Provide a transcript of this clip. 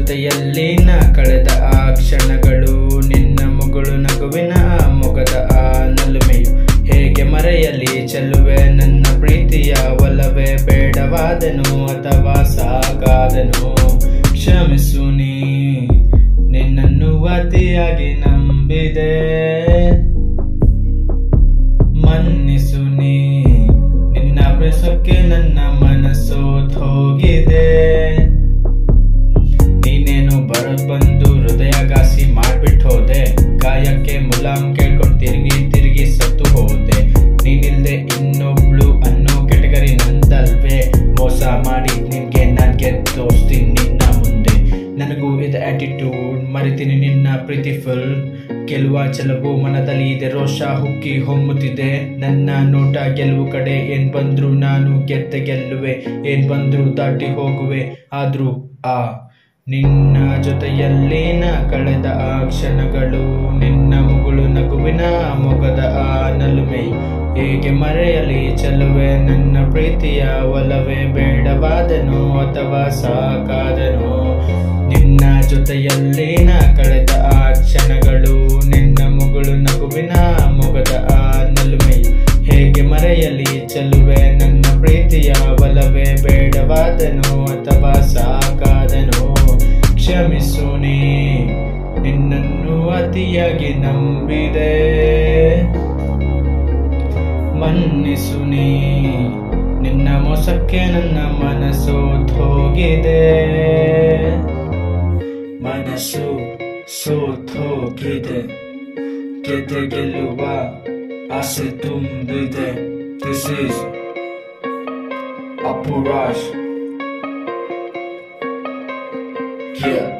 ಜೊತೆಯಲ್ಲಿ ನಾ ಕಳೆದ ಆ ಕ್ಷಣಗಳು ನಿನ್ನ ಮುಗುಳು ನಗುವಿನ ಆ ಮೊಗದ ಆ ನಲುಮೆಯು ಹೇಗೆ ಮರೆಯಲಿ ಚೆಲ್ಲುವೆ ನನ್ನ ಪ್ರೀತಿಯ ಒಲವೇ ಬೇಡವಾದನು ಅಥವಾ ಸಾಕಾದನು ಕ್ಷಮಿಸು ನೀ ನಿನ್ನನ್ನು ಅತಿಯಾಗಿ ನಂಬಿದೆ ಮನ್ನಿಸು ನೀ ನಿನ್ನ ಬೆಸಕ್ಕೆ ನನ್ನ ಮನಸ್ಸು ಹೋಗಿದೆ ನೀನೇನು ಬರೋದ್ ಬಂದು ಹೃದಯಗಾಸಿ ಮಾಡ್ಬಿಟ್ಟು ಹೋದೆ ಗಾಯಕ್ಕೆ ಮುಲಾಮ್ ಕೇಳ್ಕೊಂಡು ತಿರುಗಿ ತಿರುಗಿ ಸತ್ತು ಹೋದೆ ನೀನಿಲ್ದೆ ಇನ್ನೊಬ್ಳು ಅನ್ನೋ ಕೆಟಗರಿ ನಂದಲ್ವೇ ಮೋಸ ಮಾಡಿ ನಿನ್ಗೆ ನಾನ್ ಗೆದ್ದೋಸ್ತೀನಿ ನಿನ್ನ ಮುಂದೆ ನನಗೂ ಇದೆ ಆಟಿಟ್ಯೂಡ್ ಮರಿತೀನಿ ನಿನ್ನ ಪ್ರೀತಿ ಫುಲ್ ಗೆಲುವ ಚೆಲುವು ಮನದಲ್ಲಿ ಇದೆ ರೋಷ ಹುಕ್ಕಿ ಹೊಮ್ಮುತ್ತಿದೆ ನನ್ನ ನೋಟ ಗೆಲುವು ಕಡೆ ಏನ್ ಬಂದ್ರು ನಾನು ಗೆದ್ದ ಗೆಲ್ಲುವೆ ಏನ್ ಬಂದ್ರು ದಾಟಿ ಹೋಗುವೆ ಆದ್ರೂ ಆ ನಿನ್ನ ಜೊತೆಯಲ್ಲಿ ನಾ ಕಳೆದ ಆ ಕ್ಷಣಗಳು ನಿನ್ನ ಮುಗುಳು ನಗುವಿನ ಮೊಗದ ಆ ನಲುಮೆ ಹೇಗೆ ಮರೆಯಲಿ ಚೆಲುವೆ ನನ್ನ ಪ್ರೀತಿಯ ಒಲವೇ ಬೇಡವಾದನು ಅಥವಾ ಸಾಕಾದನು ನಿನ್ನ ಜೊತೆಯಲ್ಲಿ ನಾ ಕಳೆದ ಆ ಕ್ಷಣಗಳು ನಿನ್ನ ಮುಗುಳು ನಗುವಿನ ಮೊಗದ ಆ ನಲುಮೆ ಹೇಗೆ ಮರೆಯಲಿ ಚೆಲುವೆ ನನ್ನ ಪ್ರೀತಿಯ ಒಲವೇ ಬೇಡವಾದನು ಅಥವಾ ಸಾಕಾದನು ಕ್ಷಮಿಸು ನೀ ನಿನ್ನನ್ನು ಅತಿಯಾಗಿ ನಂಬಿದೆ ಮನ್ನಿಸು ನೀ ನಿನ್ನ ಮೋಸಕ್ಕೆ ನನ್ನ ಮನಸ್ಸು ಹೋಗಿದೆ ಮನಸ್ಸು ಸೋತೋಗಿದೆ ಗೆದ್ದೆ ಗೆಲ್ಲುವ ಆಸೆ ತುಂಬಿದೆ ದಿಸ್ ಈಸ್ ಅಪುರಾಶ್ Yeah.